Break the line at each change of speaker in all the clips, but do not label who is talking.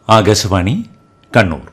Akashvani Kannur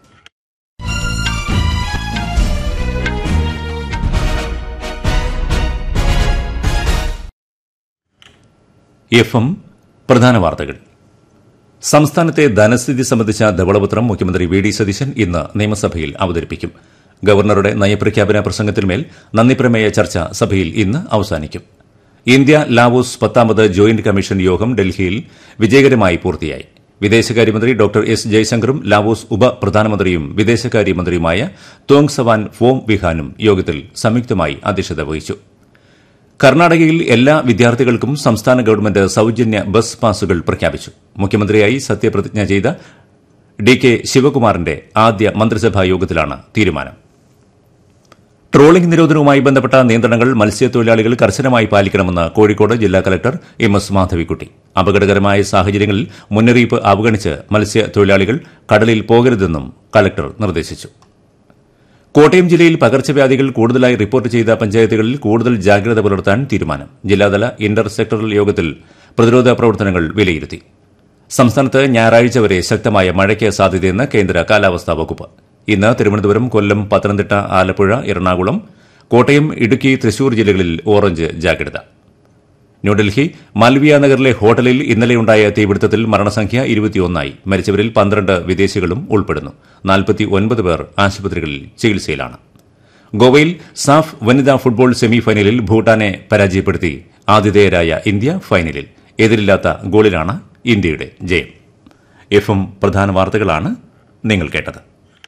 F M പ്രധാന വാർത്തകൾ സംസ്ഥാനത്തെ ധനസ്ഥിതി സംബന്ധിച്ച ധവളപത്രം മുഖ്യമന്ത്രി വി ഡി സതീശൻ ഇന്ന് നിയമസഭയിൽ അവതരിപ്പിക്കും ഗവർണറുടെ നയപ്രഖ്യാപന പ്രസംഗത്തിന്മേൽ നന്ദിപ്രമേയ ചർച്ച സഭയിൽ ഇന്ന് അവസാനിക്കും ഇന്ത്യ ലാവോസ് പത്താമത് ജോയിന്റ് കമ്മീഷൻ യോഗം ഡൽഹിയിൽ വിജയകരമായി പൂർത്തിയായി വിദേശകാര്യമന്ത്രി ഡോക്ടർ എസ് ജയശങ്കറും ലാവോസ് ഉപപ്രധാനമന്ത്രിയും വിദേശകാര്യമന്ത്രിയുമായ തോങ് സവാൻ ഫോം വിഹാനും യോഗത്തിൽ സംയുക്തമായി അധ്യക്ഷത വഹിച്ചു കർണാടകയിൽ എല്ലാ വിദ്യാർത്ഥികൾക്കും സംസ്ഥാന ഗവൺമെന്റ് സൌജന്യ ബസ് പാസുകൾ പ്രഖ്യാപിച്ചു മുഖ്യമന്ത്രിയായി സത്യപ്രതിജ്ഞ ചെയ്ത ഡി കെ ശിവകുമാറിന്റെ ആദ്യ മന്ത്രിസഭാ യോഗത്തിലാണ് തീരുമാനം ട്രോളിംഗ് നിരോധനവുമായി ബന്ധപ്പെട്ട നിയന്ത്രണങ്ങൾ മത്സ്യത്തൊഴിലാളികൾ കർശനമായി പാലിക്കണമെന്ന് കോഴിക്കോട് ജില്ലാ കലക്ടർ എം എസ് മാധവിക്കുട്ടി അപകടകരമായ സാഹചര്യങ്ങളിൽ മുന്നറിയിപ്പ് അവഗണിച്ച് മത്സ്യത്തൊഴിലാളികൾ കടലിൽ പോകരുതെന്നും കലക്ടർ നിർദ്ദേശിച്ചു കോട്ടയം ജില്ലയിൽ പകർച്ചവ്യാധികൾ കൂടുതലായി റിപ്പോർട്ട് ചെയ്ത പഞ്ചായത്തുകളിൽ കൂടുതൽ ജാഗ്രത പുലർത്താൻ തീരുമാനം ജില്ലാതല ഇന്റർ സെക്ടറൽ യോഗത്തിൽ പ്രതിരോധ പ്രവർത്തനങ്ങൾ വിലയിരുത്തി സംസ്ഥാനത്ത് ഞായറാഴ്ച വരെ ശക്തമായ മഴയ്ക്ക് സാധ്യതയെന്ന് കേന്ദ്ര കാലാവസ്ഥാ വകുപ്പ് ഇന്ന് തിരുവനന്തപുരം കൊല്ലം പത്തനംതിട്ട ആലപ്പുഴ എറണാകുളം കോട്ടയം ഇടുക്കി തൃശൂർ ജില്ലകളിൽ ഓറഞ്ച് ജാഗ്രത ന്യൂഡൽഹി മാൽവിയ നഗറിലെ ഹോട്ടലിൽ ഇന്നലെയുണ്ടായ തീപിടുത്തത്തിൽ മരണസംഖ്യ ഇരുപത്തിയൊന്നായി മരിച്ചവരിൽ പന്ത്രണ്ട് വിദേശികളും ഉൾപ്പെടുന്നു നാൽപ്പത്തിയൊൻപത് പേർ ആശുപത്രികളിൽ ചികിത്സയിലാണ് ഗോവയിൽ സാഫ് വനിതാ ഫുട്ബോൾ സെമിഫൈനലിൽ ഭൂട്ടാനെ പരാജയപ്പെടുത്തി ആതിഥേയരായ ഇന്ത്യ ഫൈനലിൽ എതിരില്ലാത്ത ഗോളിലാണ് ഇന്ത്യയുടെ ജയം എഫ് എം പ്രധാന വാർത്തകളാണ് നിങ്ങൾ കേട്ടത്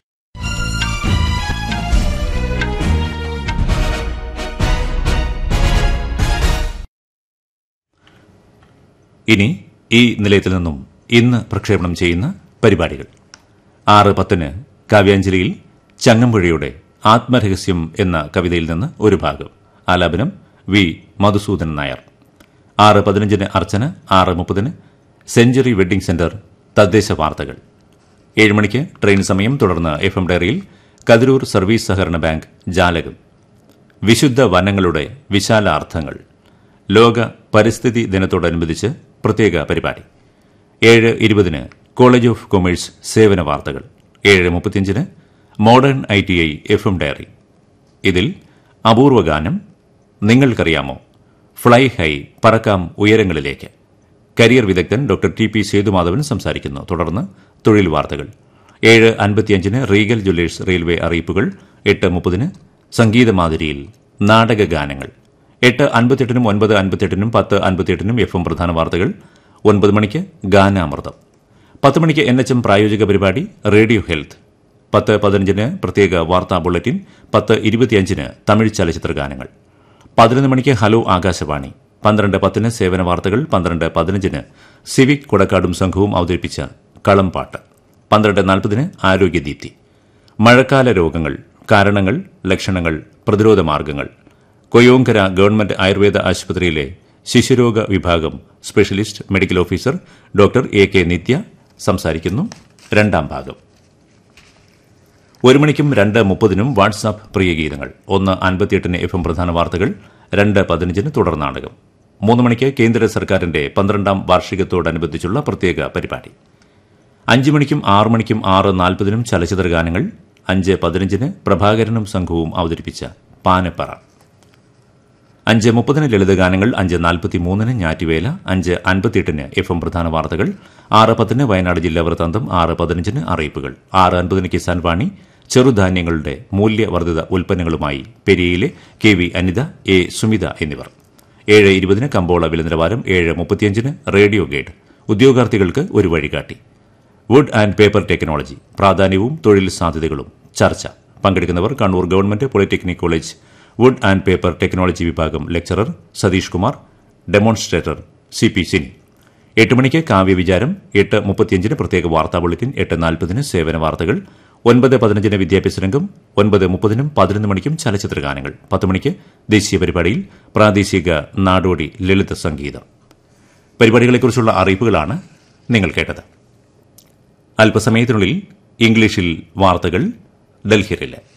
ഇനി ഈ നിലയത്തിൽ നിന്നും ഇന്ന് പ്രക്ഷേപണം ചെയ്യുന്ന പരിപാടികൾ ആറ് പത്തിന് കാവ്യാഞ്ജലിയിൽ ചങ്ങമ്പുഴയുടെ ആത്മരഹസ്യം എന്ന കവിതയിൽ നിന്ന് ഒരു ഭാഗം ആലാപനം വി മധുസൂദനൻ നായർ ആറ് പതിനഞ്ചിന് അർച്ചന ആറ് മുപ്പതിന് സെഞ്ചുറി വെഡ്ഡിംഗ് സെന്റർ തദ്ദേശ വാർത്തകൾ ഏഴ് മണിക്ക് ട്രെയിൻ സമയം തുടർന്ന് എഫ് എം ഡയറിയിൽ കതിരൂർ സർവീസ് സഹകരണ ബാങ്ക് ജാലകം വിശുദ്ധ വനങ്ങളുടെ വിശാല അർത്ഥങ്ങൾ ലോക പരിസ്ഥിതി ദിനത്തോടനുബന്ധിച്ച് പ്രത്യേക പരിപാടി ഏഴ് ഇരുപതിന് കോളേജ് ഓഫ് കൊമേഴ്സ് സേവന വാർത്തകൾ ഏഴ് മുപ്പത്തിയഞ്ചിന് modern I T I F M diary ഇതിൽ അപൂർവ ഗാനം നിങ്ങൾക്കറിയാമോ ഫ്ലൈ ഹൈ പറക്കാം ഉയരങ്ങളിലേക്ക് കരിയർ വിദഗ്ധൻ ഡോക്ടർ ടി പി സേതുമാധവൻ സംസാരിക്കുന്നു തുടർന്ന് തൊഴിൽ വാർത്തകൾ ഏഴ് അൻപത്തിയഞ്ചിന് റീഗൽ ജ്വല്ലേഴ്സ് റെയിൽവേ അറിയിപ്പുകൾ എട്ട് മുപ്പതിന് സംഗീതമാതിരിയിൽ നാടക ഗാനങ്ങൾ എട്ട് അൻപത്തെട്ടിനും ഒൻപത് അൻപത്തെട്ടിനും പത്ത് അൻപത്തിയെട്ടിനും എഫ് എം പ്രധാന വാർത്തകൾ ഒൻപത് മണിക്ക് ഗാനാമൃതം പത്ത് മണിക്ക് എൻ എച്ച് എം പ്രായോജിക പരിപാടി റേഡിയോ ഹെൽത്ത് പത്ത് പതിനഞ്ചിന് പ്രത്യേക വാർത്താ ബുള്ളറ്റിൻ പത്ത് ഇരുപത്തിയഞ്ചിന് തമിഴ് ചലച്ചിത്ര ഗാനങ്ങൾ പതിനൊന്ന് മണിക്ക് ഹലോ ആകാശവാണി പന്ത്രണ്ട് പത്തിന് സേവന വാർത്തകൾ പന്ത്രണ്ട് പതിനഞ്ചിന് സിവിക് കൊടക്കാടും സംഘവും അവതരിപ്പിച്ച കളംപാട്ട് പന്ത്രണ്ട് നാൽപ്പതിന് ആരോഗ്യദീപ്തി മഴക്കാല രോഗങ്ങൾ കാരണങ്ങൾ ലക്ഷണങ്ങൾ പ്രതിരോധ മാർഗങ്ങൾ കൊയോങ്കര ഗവൺമെന്റ് ആയുർവേദ ആശുപത്രിയിലെ ശിശുരോഗ വിഭാഗം specialist medical officer doctor A K Nithya സംസാരിക്കുന്നു രണ്ടാം ഭാഗം ഒരു മണിക്കും രണ്ട് മുപ്പതിനും വാട്സാപ്പ് പ്രിയഗീതങ്ങൾ ഒന്ന് അൻപത്തിയെട്ടിന് എഫ് എം പ്രധാന വാർത്തകൾ രണ്ട് പതിനഞ്ചിന് തുടർ നാടകം മൂന്ന് മണിക്ക് കേന്ദ്ര സർക്കാരിന്റെ പന്ത്രണ്ടാം വാർഷികത്തോടനുബന്ധിച്ചുള്ള പ്രത്യേക പരിപാടി അഞ്ച് മണിക്കും ആറ് മണിക്കും ആറ് നാൽപ്പതിനും ചലച്ചിത്ര ഗാനങ്ങൾ അഞ്ച് പതിനഞ്ചിന് പ്രഭാകരനും സംഘവും അവതരിപ്പിച്ച പാനപ്പറ അഞ്ച് മുപ്പതിന് ലളിതഗാനങ്ങൾ അഞ്ച് നാൽപ്പത്തിമൂന്നിന് ഞാറ്റുവേല അഞ്ച് അൻപത്തിയെട്ടിന് എഫ് എം പ്രധാന വാർത്തകൾ ആറ് പത്തിന് വയനാട് ജില്ലാ വൃത്താന്തം ആറ് പതിനഞ്ചിന് അറിയിപ്പുകൾ ആറ് അൻപതിന് കിസാൻ വാണി ചെറുധാന്യങ്ങളുടെ മൂല്യവർദ്ധിത ഉൽപ്പന്നങ്ങളുമായി പെരിയയിലെ K V Anitha A Sumitha എന്നിവർ ഏഴ് ഇരുപതിന് കമ്പോള വില നിലവാരം ഏഴ് മുപ്പത്തിയഞ്ചിന് റേഡിയോ ഗൈഡ് ഉദ്യോഗാർത്ഥികൾക്ക് ഒരു വഴികാട്ടി വുഡ് ആൻഡ് പേപ്പർ ടെക്നോളജി പ്രാധാന്യവും തൊഴിൽ സാധ്യതകളും ചർച്ച പങ്കെടുക്കുന്നവർ Kannur government polytechnic college wood and paper technology വിഭാഗം lecturer Satheesh Kumar demonstrator C P Sini എട്ട് മണിക്ക് കാവ്യവിചാരം എട്ട് മുപ്പത്തിയഞ്ചിന് പ്രത്യേക വാർത്താ ബുള്ളറ്റിൻ എട്ട് നാൽപ്പതിന് സേവന വാർത്തകൾ ഒൻപത് പതിനഞ്ചിന് വിദ്യാഭ്യാസ രംഗം ഒൻപത് മുപ്പതിനും പതിനൊന്ന് മണിക്കും ചലച്ചിത്ര ഗാനങ്ങൾ പത്ത് മണിക്ക് ദേശീയ പരിപാടിയിൽ പ്രാദേശിക നാടോടി ലളിത സംഗീതം പരിപാടികളെക്കുറിച്ചുള്ള അറിയിപ്പുകളാണ് നിങ്ങൾ കേട്ടത് അല്പസമയത്തിനുള്ളിൽ ഇംഗ്ലീഷിൽ വാർത്തകൾ ഡൽഹിയിലെ